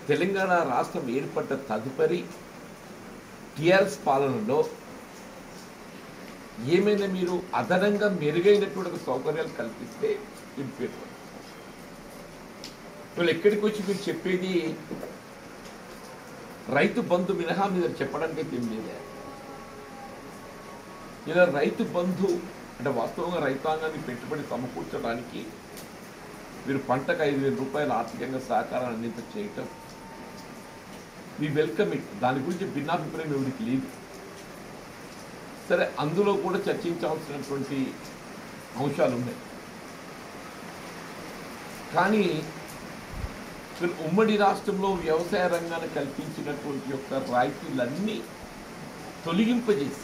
తెలంగాణ రాష్ట్రం ఏర్పడ్డ తదుపరి టిఆర్ఎస్ పాలనలో ఏమైనా మీరు అదనంగా మెరుగైనటువంటి ఒక సౌకర్యాలు కల్పిస్తే ఇది పేర్కొన్నారు వీళ్ళు ఎక్కడికి వచ్చి మీరు చెప్పేది రైతు బంధు మినహా మీద చెప్పడానికి అయితే ఏం లేదే ఇలా రైతు బంధు అంటే వాస్తవంగా రైతాంగాన్ని పెట్టుబడి సమకూర్చడానికి మీరు పంటకు ఐదు వేల రూపాయల ఆర్థికంగా సహకారాన్ని అందింత చేయటం మీ వెల్కమ్ ఇట్ దాని గురించి భిన్నాభిప్రాయం ఎవరికి లేదు సరే అందులో కూడా చర్చించాల్సినటువంటి అంశాలు ఉన్నాయి కానీ ఇక్కడ ఉమ్మడి రాష్ట్రంలో వ్యవసాయ రంగాన్ని కల్పించినటువంటి యొక్క రాయితీలన్నీ తొలగింపజేసి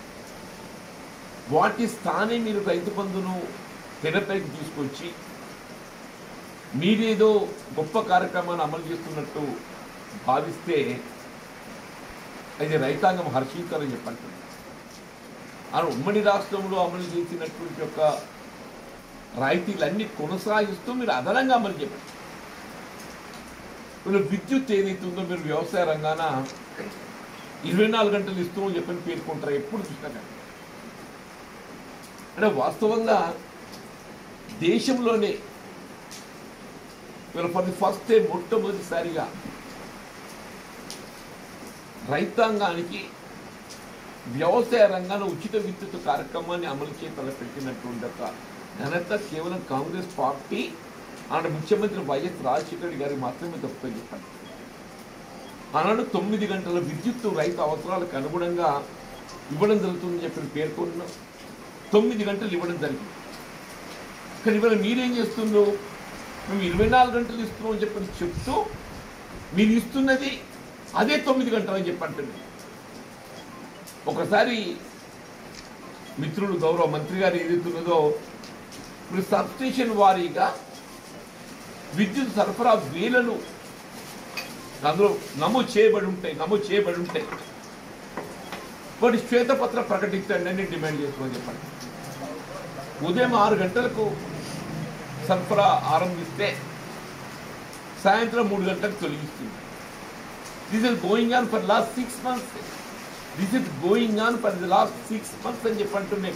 వాటి స్థానే మీరు రైతు బంధును తెరపైకి తీసుకొచ్చి మీరేదో గొప్ప కార్యక్రమాన్ని అమలు చేస్తున్నట్టు భావిస్తే అది రైతాంగం హర్షించాలని చెప్పంటుంది ఆ ఉమ్మడి రాష్ట్రంలో అమలు చేసినటువంటి యొక్క రాయితీలన్నీ కొనసాగిస్తూ మీరు అదనంగా అమలు చెప్పండి మీరు విద్యుత్ ఏదైతుందో మీరు వ్యవసాయ రంగాన ఇరవై నాలుగు గంటలు ఇస్తూ అని చెప్పని పేర్కొంటారు ఎప్పుడు చూసినా కానీ అంటే వాస్తవంగా దేశంలోనే వీళ్ళు ఫర్ ది ఫస్ట్ టైం మొట్టమొదటిసారిగా రైతాంగానికి వ్యవసాయ రంగాన్ని ఉచిత విద్యుత్ కార్యక్రమాన్ని అమలు చేయ తలపెట్టినటువంటి ఒక ఘనత కేవలం కాంగ్రెస్ పార్టీ ఆనాడు ముఖ్యమంత్రి వైఎస్ రాజశేఖర గారి మాత్రమే తప్పని చెప్పండి ఆనాడు తొమ్మిది గంటల విద్యుత్తు రైతు అవసరాలకు అనుగుణంగా ఇవ్వడం జరుగుతుందని చెప్పి పేర్కొన్న తొమ్మిది గంటలు ఇవ్వడం జరిగింది కానీ ఇవాళ మీరేం చేస్తుండ్రు మేము ఇరవై నాలుగు గంటలు ఇస్తున్నాం అని చెప్పని చెప్తూ మీరు ఇస్తున్నది అదే తొమ్మిది గంటలు అని చెప్పి అంటుంది ఒకసారి మిత్రులు గౌరవ మంత్రి గారు ఏదైతున్నదో ఇప్పుడు సబ్స్టేషన్ వారీగా విద్యుత్ సరఫరా వేలను అందులో నమోదు చేయబడి ఉంటాయి నమోదు చేయబడి ఉంటాయి వాటి శ్వేతపత్రం ప్రకటించండి అని డిమాండ్ చేసుకోమని చెప్పండి ఉదయం ఆరు గంటలకు సరఫరా ఆరంభిస్తే సాయంత్రం మూడు గంటలకు తొలగిస్తుంది this is going on for last six months this is going on for the last six months అని చెప్పి అంటున్నాయి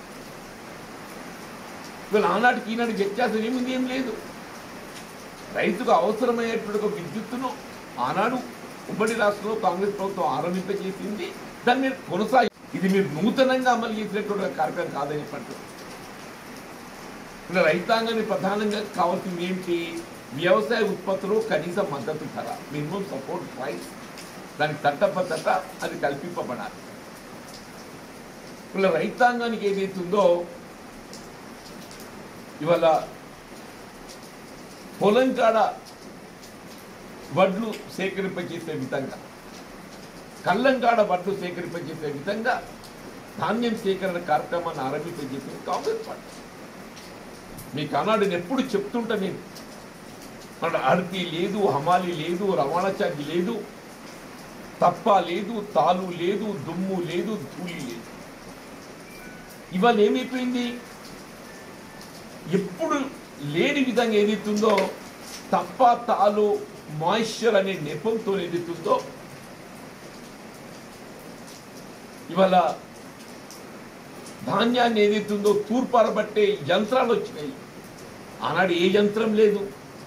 వీళ్ళు ఆనాటికి ఈనాటికి వ్యత్యాసం ఏమింది ఏం లేదు రైతుకు అవసరమయ్యేటువంటి ఒక విద్యుత్తును ఆనాడు ఉమ్మడి రాష్ట్రంలో కాంగ్రెస్ ప్రభుత్వం ఆరంభింపజేసింది దాన్ని మీరు కొనసాగి ఇది మీరు నూతనంగా అమలు చేసినటువంటి ఒక కార్యక్రమం కాదని చెప్పండి ఇలా రైతాంగాన్ని ప్రధానంగా కావాల్సింది ఏంటి వ్యవసాయ ఉత్పత్తులు కనీస మద్దతు ధర మినిమం సపోర్ట్ ప్రైస్ దానికి చట్టబద్ధత అది కల్పింపబడాలి ఇలా రైతాంగానికి ఏదైతుందో ఇవాళ పొలం కాడ వడ్లు సేకరింపజేసే విధంగా కళ్ళం కాడ వడ్లు సేకరింపజేసే విధంగా ధాన్యం సేకరణ కార్యక్రమాన్ని ఆరంభింపజేసింది కాంగ్రెస్ పార్టీ మీకు ఆనాడు నేను ఎప్పుడు చెప్తుంటా నేను మన అడతి లేదు హమాలి లేదు రవాణా ఛార్జ్ లేదు తప్ప లేదు తాలు లేదు దుమ్ము లేదు ధూళి లేదు ఇవాళ ఏమైపోయింది ఎప్పుడు లేని విధంగా ఏదైతుందో తప్ప తాలు మాయిశ్చర్ అనే నెపంతో ఏదైతుందో ఇవాళ ధాన్యాన్ని ఏదైతుందో తూర్పారబట్టే యంత్రాలు వచ్చినాయి ఆనాడు ఏ యంత్రం లేదు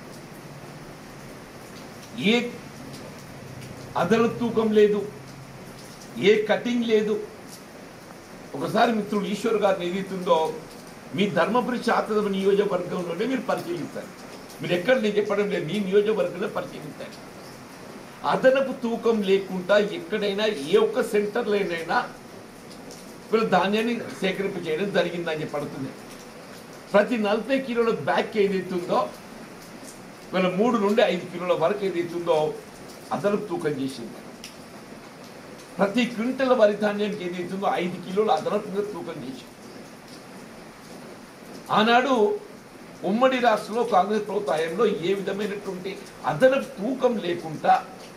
ఏ అదల తూకం లేదు ఏ కటింగ్ లేదు ఒకసారి మిత్రుడు ఈశ్వర్ గారిని ఏదైతుందో మీ ధర్మపురి శాస్త్ర నియోజకవర్గంలోనే మీరు పరిశీలించాలి మీరు ఎక్కడ నేను చెప్పడం లేదు మీ నియోజకవర్గంలో పరిశీలించాలి అదనపు తూకం లేకుండా ఎక్కడైనా ఏ ఒక్క సెంటర్లోనైనా వీళ్ళు ధాన్యాన్ని సేకరింపు చేయడం జరిగిందని చెప్పడుతుంది ప్రతి నలభై కిలోల బ్యాగ్ ఏదైతుందో వీళ్ళ మూడు నుండి ఐదు కిలోల వరకు ఏదైతుందో అదనపు తూకం చేసింది ప్రతి క్వింటల్ వరి ధాన్యానికి ఏదైతుందో ఐదు కిలోలు అదనపుగా తూకం చేసింది ఆనాడు ఉమ్మడి రాష్ట్రంలో కాంగ్రెస్ ప్రభుత్వ హయాంలో ఏ విధమైనటువంటి అదనపు తూకం లేకుండా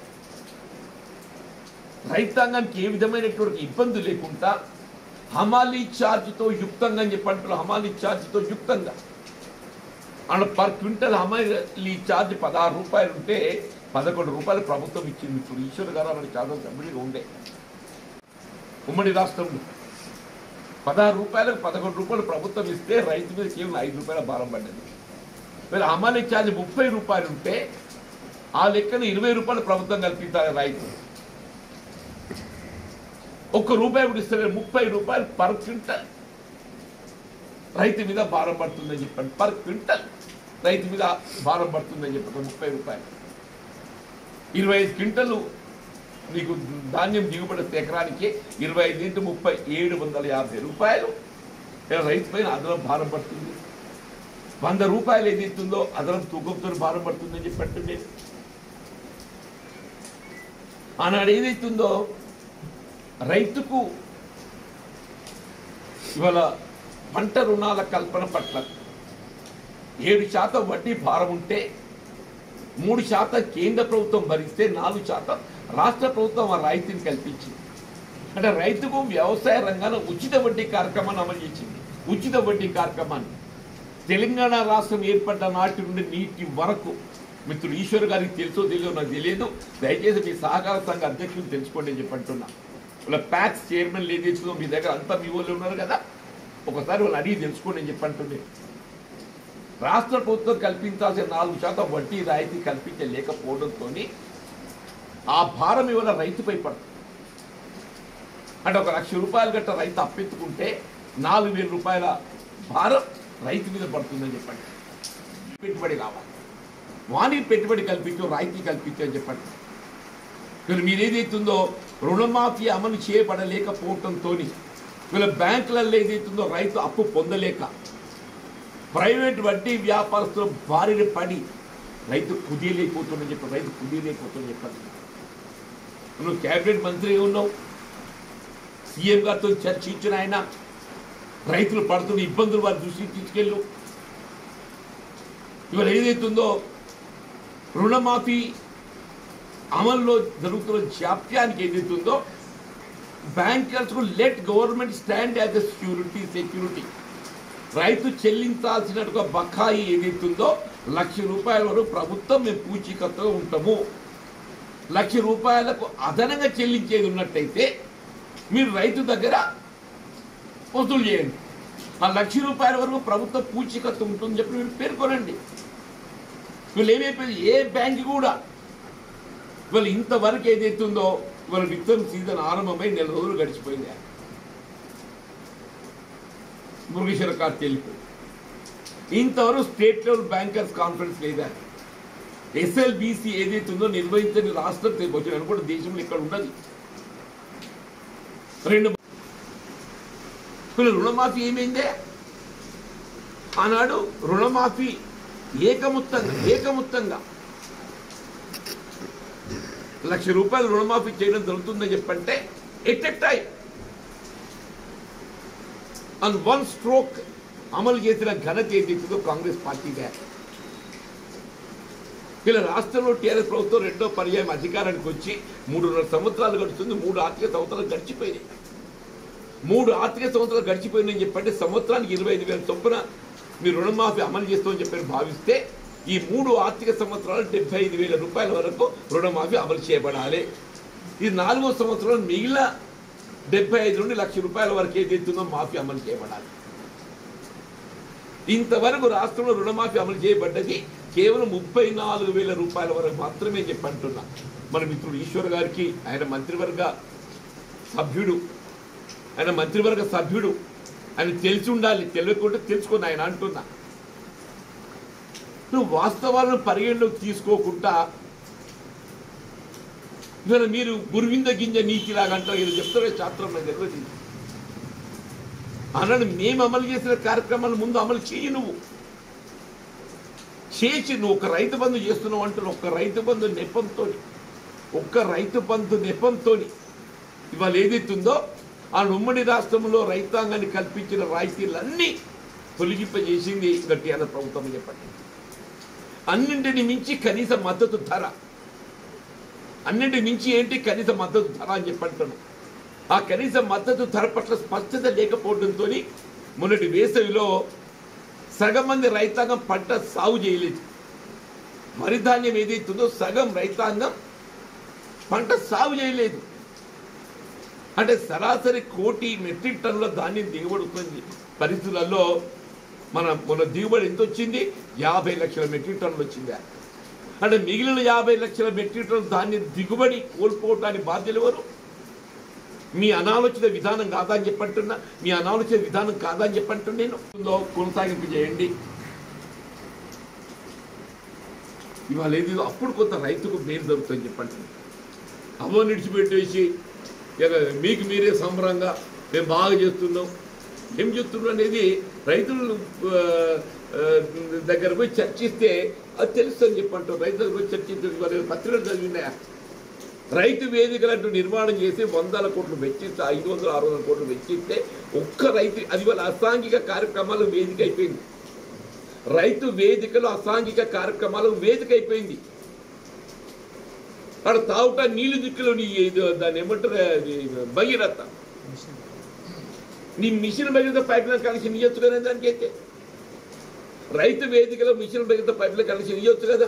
రైతాంగానికి ఏ విధమైనటువంటి ఇబ్బంది లేకుండా హమాలీ ఛార్జ్తో యుక్తంగా అని చెప్పంటారు హమాలీ ఛార్జ్తో యుక్తంగా అండ్ పర్ క్వింటల్ హమాలీ ఛార్జ్ పదహారు రూపాయలు ఉంటే పదకొండు రూపాయలు ప్రభుత్వం ఇచ్చింది ఇప్పుడు ఈశ్వర్ గారు అలాంటి శాసనసభ్యుడిగా ఉండే ఉమ్మడి రాష్ట్రంలో పదహారు రూపాయలకు పదకొండు రూపాయలు ప్రభుత్వం ఇస్తే రైతు మీద కేవలం ఐదు రూపాయల భారం పడ్డది మరి అమలు ఛార్జ్ ముప్పై రూపాయలు ఉంటే ఆ లెక్కన ఇరవై రూపాయలు ప్రభుత్వం కల్పించాలి రైతు ఒక్క రూపాయి కూడా ఇస్తే ముప్పై రూపాయలు పర్ క్వింటల్ రైతు మీద భారం పడుతుందని చెప్పండి పర్ క్వింటల్ రైతు మీద భారం పడుతుందని చెప్పండి ముప్పై రూపాయలు ఇరవై ఐదు క్వింటలు నీకు ధాన్యం దిగుబడి వస్తే ఎకరానికి ఇరవై ఐదు ఇంటూ ముప్పై ఏడు వందల యాభై రూపాయలు ఇలా రైతు పైన అదనం భారం పడుతుంది వంద రూపాయలు ఏది ఇస్తుందో అదనం తూకంతో భారం పడుతుందని చెప్పండి ఆనాడు ఏదైతుందో రైతుకు ఇవాళ పంట రుణాల కల్పన పట్ల ఏడు శాతం వడ్డీ భారం ఉంటే మూడు శాతం కేంద్ర ప్రభుత్వం భరిస్తే నాలుగు శాతం రాష్ట్ర ప్రభుత్వం ఆ రాయితీని కల్పించింది అంటే రైతుకు వ్యవసాయ రంగాన ఉచిత వడ్డీ కార్యక్రమాన్ని అమలు చేసింది ఉచిత వడ్డీ కార్యక్రమాన్ని తెలంగాణ రాష్ట్రం ఏర్పడ్డ నాటి నుండి నీటి వరకు మిత్రుడు ఈశ్వర్ గారికి తెలుసో తెలియదో నాకు తెలియదు దయచేసి మీ సహకార సంఘ అధ్యక్షులు తెలుసుకోండి అని చెప్పంటున్నా ఇలా ప్యాక్స్ చైర్మన్ లేదేసిందో మీ దగ్గర అంతా మీ వాళ్ళు ఉన్నారు కదా ఒకసారి వాళ్ళు అడిగి తెలుసుకోండి అని చెప్పంటుండే రాష్ట్ర ప్రభుత్వం కల్పించాల్సిన నాలుగు శాతం వడ్డీ రాయితీ కల్పించలేకపోవడంతో ఆ భారం ఇవాళ రైతుపై పడుతుంది అంటే ఒక లక్ష రూపాయలు గట్ట రైతు అప్పెత్తుకుంటే నాలుగు వేల రూపాయల భారం రైతు మీద పడుతుందని చెప్పండి పెట్టుబడి కావాలి వానికి పెట్టుబడి కల్పించు రాయితీ కల్పించు అని చెప్పండి వీళ్ళు మీరు ఏదైతుందో రుణమాఫీ అమలు చేయబడలేకపోవడంతో వీళ్ళ బ్యాంకులలో ఏదైతుందో రైతు అప్పు పొందలేక ప్రైవేట్ వడ్డీ వ్యాపారస్తులు బారిన పడి రైతు కుదియలేకపోతుందని చెప్పి రైతు కుదియలేకపోతుందని చెప్పండి నువ్వు క్యాబినెట్ మంత్రి ఉన్నావు సీఎం గారితో చర్చించిన ఆయన రైతులు పడుతున్న ఇబ్బందులు వారి దృష్టికి తీసుకెళ్ళు ఇవాళ ఏదైతుందో రుణమాఫీ అమల్లో జరుగుతున్న జాప్యానికి ఏదైతుందో bankers let government stand as a security security రైతు చెల్లించాల్సినట్టుగా బకాయి ఏదైతుందో లక్ష రూపాయల వరకు ప్రభుత్వం మేము పూచీకత్తుగా ఉంటాము లక్ష రూపాయలకు అదనంగా చెల్లించేది ఉన్నట్టయితే మీరు రైతు దగ్గర వసూలు చేయండి ఆ లక్ష రూపాయల వరకు ప్రభుత్వ పూచీకత్తు ఉంటుందని చెప్పి మీరు పేర్కొనండి వీళ్ళు ఏమైపోయింది ఏ బ్యాంక్ కూడా వీళ్ళు ఇంతవరకు ఏదైతుందో వీళ్ళ విత్తనం సీజన్ ఆరంభమై నెల రోజులు గడిచిపోయింది మురుగేశ్వర కార్తీ వెళ్ళిపోయింది ఇంతవరకు స్టేట్ లెవెల్ బ్యాంకర్స్ కాన్ఫరెన్స్ లేదా ఎస్ఎల్బిసి ఏదైతుందో నిర్వహించని రాష్ట్రం వచ్చిన అనుకోండి దేశంలో ఇక్కడ ఉండదు రెండు వీళ్ళు రుణమాఫీ ఏమైందే ఆనాడు రుణమాఫీ ఏకముత్తంగా ఏకముత్తంగా లక్ష రూపాయలు రుణమాఫీ చేయడం జరుగుతుందని చెప్పంటే at a time and one stroke అమలు చేసిన ఘనత ఏదైతుందో కాంగ్రెస్ పార్టీగా వీళ్ళ రాష్ట్రంలో టీఆర్ఎస్ ప్రభుత్వం రెండో పర్యాయం అధికారానికి వచ్చి మూడున్నర సంవత్సరాలు గడుస్తుంది మూడు ఆర్థిక సంవత్సరాలు గడిచిపోయినాయి మూడు ఆర్థిక సంవత్సరాలు గడిచిపోయిందని చెప్పంటే సంవత్సరానికి ఇరవై ఐదు వేల చొప్పున మీరు రుణమాఫీ అమలు చేస్తామని చెప్పి భావిస్తే ఈ మూడు ఆర్థిక సంవత్సరాలు డెబ్బై ఐదు వేల రూపాయల వరకు రుణమాఫీ అమలు చేయబడాలి ఈ నాలుగో సంవత్సరం మిగిలిన డెబ్బై ఐదు నుండి లక్ష రూపాయల వరకు ఏదైతుందో మాఫీ అమలు చేయబడాలి ఇంతవరకు రాష్ట్రంలో రుణమాఫీ అమలు చేయబడ్డది కేవలం ముప్పై నాలుగు వేల రూపాయల వరకు మాత్రమే చెప్పి అంటున్నా మన మిత్రుడు ఈశ్వర్ గారికి ఆయన మంత్రివర్గ సభ్యుడు ఆయన మంత్రివర్గ సభ్యుడు ఆయన తెలిసి ఉండాలి తెలియకుంటే తెలుసుకొని ఆయన అంటున్నా నువ్వు వాస్తవాలను పరిగణలోకి తీసుకోకుండా ఇవాళ మీరు గురువింద గింజ నీతిలాగా అంటారు ఇది చెప్తారే శాస్త్రం నాకు తెలియదు అన్నాడు మేము అమలు చేసిన కార్యక్రమాలు ముందు అమలు చేయి నువ్వు చేసి నువ్వు ఒక రైతు బంధు చేస్తున్నావు అంటున్నావు ఒక్క రైతు బంధు నెపంతో ఒక్క రైతు బంధు నెపంతో ఇవాళ ఏదైతుందో ఆ ఉమ్మడి రాష్ట్రంలో రైతాంగాన్ని కల్పించిన రాయితీలన్నీ తొలగింపజేసింది గట్టి అన్న ప్రభుత్వం అని చెప్పండి అన్నింటిని మించి కనీస మద్దతు ధర అన్నింటి మించి ఏంటి కనీస మద్దతు ధర అని చెప్పంటాను ఆ కనీస మద్దతు ధర పట్ల స్పష్టత లేకపోవడంతో మొన్నటి వేసవిలో సగం మంది రైతాంగం పంట సాగు చేయలేదు వరి ధాన్యం ఏదైతుందో సగం రైతాంగం పంట సాగు చేయలేదు అంటే సరాసరి కోటి మెట్రిక్ టన్నుల ధాన్యం దిగుబడి వస్తుంది పరిస్థితులలో మన మన దిగుబడి ఎంత వచ్చింది యాభై లక్షల మెట్రిక్ టన్నులు వచ్చింది అంటే మిగిలిన యాభై లక్షల మెట్రిక్ టన్నుల ధాన్యం దిగుబడి కోల్పోవటానికి బాధ్యులు ఎవరు మీ అనాలోచిత విధానం కాదా అని చెప్పంటున్నా మీ అనాలోచిత విధానం కాదా అని చెప్పంటున్నా నేను ఉందో కొనసాగింపు చేయండి ఇవాళ ఏది అప్పుడు కొంత రైతుకు మేలు జరుగుతుందని చెప్పండి అవ్వ నిడిచిపెట్టేసి ఇక మీకు మీరే సంబరంగా మేము బాగా చేస్తున్నాం ఏం చేస్తున్నాం అనేది రైతులు ఆ, ఆ, దగ్గర పోయి చర్చిస్తే అది తెలుస్తుందని చెప్పంటాం రైతు దగ్గర పోయి చర్చించే వారి పత్రికలు చదివినాయా రైతు వేదికలంటూ నిర్మాణం చేసి వందల కోట్లు వెచ్చిస్తే ఐదు వందల ఆరు వందల కోట్లు వెచ్చిస్తే ఒక్క రైతు అది వాళ్ళ అసాంఘిక కార్యక్రమాలు వేదిక అయిపోయింది రైతు వేదికలు అసాంఘిక కార్యక్రమాలు వేదిక అయిపోయింది అక్కడ తాగుట నీళ్లు దిక్కులో నీ ఇది దాన్ని ఏమంటారు అది భగీరథ నీ mission Bhagiratha pipeline connection ఇవ్వచ్చు కదా దానికైతే రైతు వేదికలో mission Bhagiratha pipeline connection ఇవ్వచ్చు కదా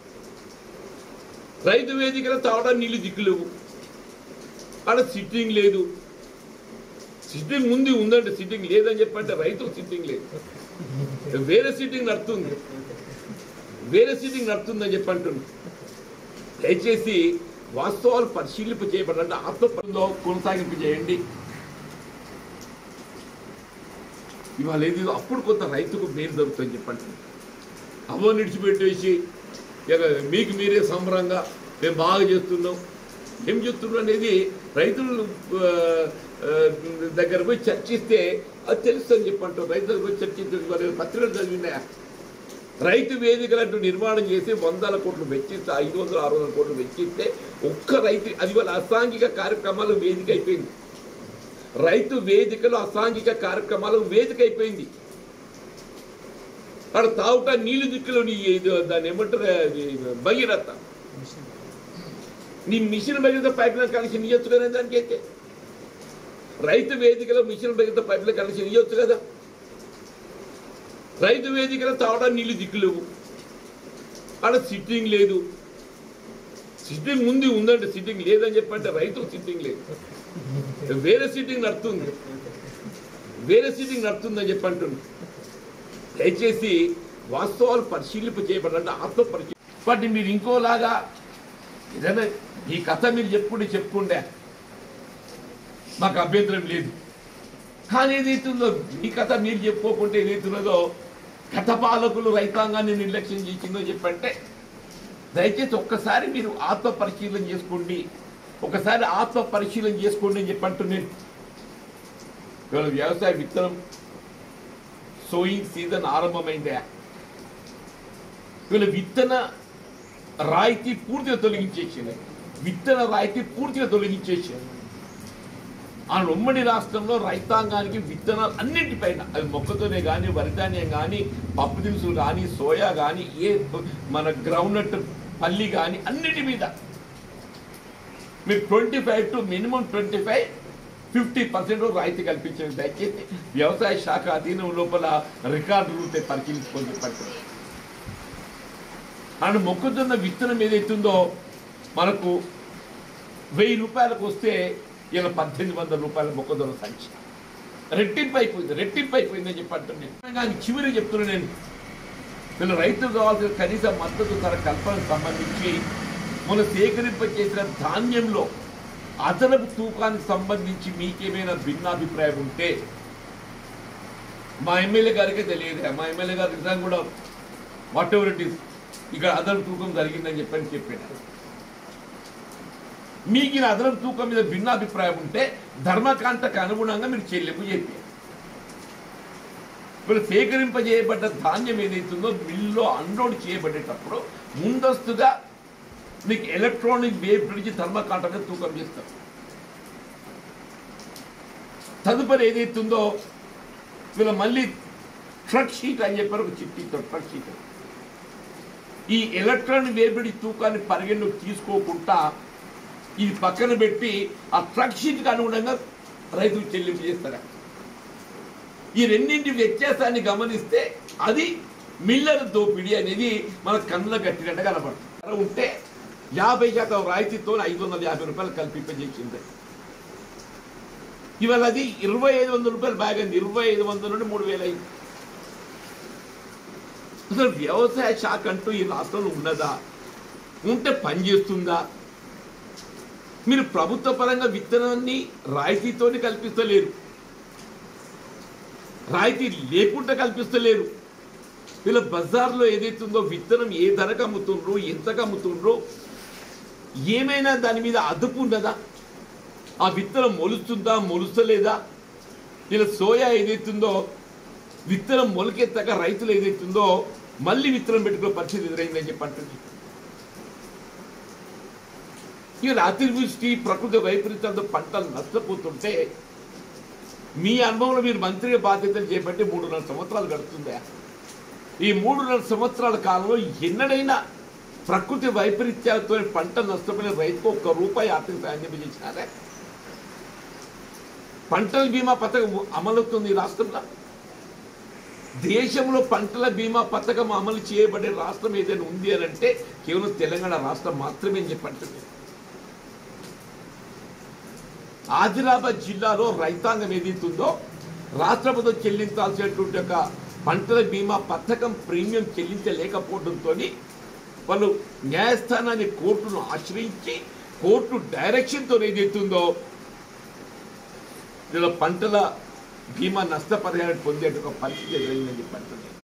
రైతు వేదికలో తాగడానికి నీళ్లు దిక్కులేవు ఆడ సిట్టింగ్ లేదు సిట్టింగ్ ముందు ఉందంటే సిట్టింగ్ లేదని చెప్పంటే రైతు సిట్టింగ్ లేదు వేరే సిట్టింగ్ నడుతుంది వేరే సిట్టింగ్ నడుతుందని చెప్పంటున్నా దయచేసి వాస్తవాలు పరిశీలింపు చేయబడాలంటే ఆత్మపరంలో కొనసాగింపు చేయండి ఇవాళ ఏది అప్పుడు కొంత రైతుకు మేలు జరుగుతుందని చెప్పండి అవ్వ నిడిచిపెట్టేసి ఇక మీకు మీరే సంబరంగా మేము బాగా చేస్తున్నాం ఏం చేస్తున్నాం అనేది రైతులు ఆ, ఆ, దగ్గర పోయి చర్చిస్తే అది తెలుస్తుందని చెప్పంటాం రైతు దగ్గర పోయి చర్చించే వారి పత్రికలు చదివినాయా రైతు వేదికలంటూ నిర్మాణం చేసి వందల కోట్లు వెచ్చిస్తే ఐదు వందల ఆరు వందల కోట్లు వెచ్చిస్తే ఒక్క రైతు అది వాళ్ళ అసాంఘిక కార్యక్రమాలు వేదిక అయిపోయింది రైతు వేదికలు అసాంఘిక కార్యక్రమాలు వేదిక అయిపోయింది అక్కడ తాగుట నీళ్లు దిక్కులో నీ ఇది దాన్ని ఏమంటారు అది భగీరథ నీ mission Bhagiratha pipeline connection ఇవ్వచ్చు కదా దానికైతే రైతు వేదికలో mission Bhagiratha pipeline connection ఇవ్వచ్చు కదా రైతు వేదికలో తాగడానికి నీళ్లు దిక్కులేవు ఆడ సిట్టింగ్ లేదు సిట్టింగ్ ముందు ఉందంటే సిట్టింగ్ లేదని చెప్పంటే రైతు సిట్టింగ్ లేదు వేరే సిట్టింగ్ నడుతుంది వేరే సిట్టింగ్ నడుతుందని చెప్పంటున్నా దయచేసి వాస్తవాలు పరిశీలింపు చేయబడాలంటే ఆత్మ పరిశీలి బట్ మీరు ఇంకోలాగా ఏదైనా ఈ కథ మీరు చెప్పుకుంటే చెప్పుకుంటే మాకు అభ్యంతరం లేదు కానీ ఏదైతుందో ఈ కథ మీరు చెప్పుకోకుంటే ఏదైతున్నదో గత పాలకులు రైతాంగాన్ని నిర్లక్ష్యం చేసిందో చెప్పంటే దయచేసి ఒక్కసారి మీరు ఆత్మ పరిశీలన చేసుకోండి ఒకసారి ఆత్మ పరిశీలన చేసుకోండి అని చెప్పంటున్నాను ఇవాళ వ్యవసాయ విత్తనం సోయింగ్ సీజన్ ఆరంభమైందే వీళ్ళ విత్తన రాయితీ పూర్తిగా తొలగించేసింది విత్తన రాయితీ పూర్తిగా తొలగించేసింది ఆ ఉమ్మడి రాష్ట్రంలో రైతాంగానికి విత్తనాలు అన్నింటిపైన అది మొక్కతోనే కానీ వరిధాన్యం కానీ పప్పు దినుసులు కానీ సోయా కానీ ఏ మన గ్రౌండ్నట్ పల్లి కానీ అన్నిటి మీద మీరు twenty five to minimum twenty five fifty percent రాయితీ కల్పించండి దయచేసి వ్యవసాయ శాఖ అధీనం లోపల రికార్డులు ఉంటే పరిశీలించుకొని చెప్పండి అండ్ మొక్కజొన్న విత్తనం ఏదైతుందో మనకు వెయ్యి రూపాయలకు వస్తే ఇలా పద్దెనిమిది వందల రూపాయల మొక్కజొన్న సంచి రెట్టింపు అయిపోయింది రెట్టింపు అయిపోయింది అని చెప్పి అంటున్నాను కానీ చివరి చెప్తున్నా నేను వీళ్ళు రైతులు కావాల్సిన కనీస మద్దతు ధర కల్పనకు సంబంధించి మన సేకరింప చేసిన ధాన్యంలో అదనపు తూకానికి సంబంధించి మీకేమైనా భిన్నాభిప్రాయం ఉంటే మా ఎమ్మెల్యే గారికే తెలియదు మా ఎమ్మెల్యే గారు నిజంగా కూడా వాట్ ఎవర్ ఇట్ ఈస్ ఇక్కడ అదనపు తూకం జరిగిందని చెప్పని చెప్పాను మీకు ఈ అదనపు తూకం మీద భిన్నాభిప్రాయం ఉంటే ధర్మకాంతకు అనుగుణంగా మీరు చెల్లింపు చెప్పారు ఇప్పుడు సేకరింపజేయబడ్డ ధాన్యం ఏదైతుందో మిల్లో అన్లోడ్ చేయబడేటప్పుడు ముందస్తుగా మీకు ఎలక్ట్రానిక్ వేవ్ నుంచి థర్మకాంట మీద తూకం చేస్తారు తదుపరి ఏదైతుందో వీళ్ళ మళ్ళీ ట్రక్ షీట్ అని చెప్పారు ఒక చిట్టీతో ట్రక్ షీట్ ఈ ఎలక్ట్రానిక్ వేబిడి తూకాన్ని పరిగణలోకి తీసుకోకుండా ఇది పక్కన పెట్టి ఆ ట్రక్ షీట్కి అనుగుణంగా రైతులు చెల్లింపు చేస్తారు ఈ రెండింటి వ్యత్యాసాన్ని గమనిస్తే అది మిల్లర్ దోపిడీ అనేది మన కన్నుల కట్టినట్టు కనబడుతుంది ఉంటే యాభై శాతం రాయితీతో ఐదు వందల యాభై రూపాయలు కల్పింపజేసింది ఇవాళ అది ఇరవై ఐదు వందల రూపాయలు బ్యాగ్ అయింది ఇరవై ఐదు వందల నుండి మూడు వేలు అయింది అసలు వ్యవసాయ శాఖ అంటూ ఈ రాష్ట్రంలో ఉన్నదా ఉంటే పని చేస్తుందా మీరు ప్రభుత్వ పరంగా విత్తనాన్ని రాయితీతోని కల్పిస్తలేరు రాయితీ లేకుండా కల్పిస్తలేరు వీళ్ళ బజార్లో ఏదైతుందో విత్తనం ఏ ధరకు అమ్ముతుండ్రు ఎంతకు అమ్ముతుండ్రు ఏమైనా దాని మీద అదుపు ఉన్నదా ఆ విత్తనం మొలుస్తుందా మొలుస్తలేదా వీళ్ళ సోయా ఏదైతుందో విత్తనం మొలకెత్తక రైతులు ఏదైతుందో మళ్ళీ విత్తనం పెట్టుకునే పరిస్థితి ఎదురైందని చెప్పి అంటుంది ఇక అతివృష్టి ప్రకృతి వైపరీత్యాలతో పంటలు నష్టపోతుంటే మీ అనుభవంలో మీరు మంత్రిగా బాధ్యతలు చేపట్టి మూడున్నర సంవత్సరాలు గడుస్తుందా ఈ మూడున్నర సంవత్సరాల కాలంలో ఎన్నడైనా ప్రకృతి వైపరీత్యాలతో పంట నష్టపోయిన రైతుకు ఒక్క రూపాయి ఆర్థిక సాయం చేసినారే పంటల బీమా పథకం అమలవుతుంది ఈ రాష్ట్రంలో దేశంలో పంటల బీమా పథకం అమలు చేయబడే రాష్ట్రం ఏదైనా ఉంది అని అంటే కేవలం తెలంగాణ రాష్ట్రం మాత్రమే అని చెప్పంటుంది ఆదిలాబాద్ జిల్లాలో రైతాంగం ఏదైతుందో రాష్ట్ర ప్రభుత్వం చెల్లించాల్సినటువంటి ఒక పంటల బీమా పథకం ప్రీమియం చెల్లించలేకపోవడంతో వాళ్ళు న్యాయస్థానాన్ని కోర్టును ఆశ్రయించి కోర్టు డైరెక్షన్తో ఏదైతుందో ఇలా పంటల బీమా నష్టపరిహారం పొందేట ఒక పరిస్థితి ఎదురైందని చెప్పంటుంది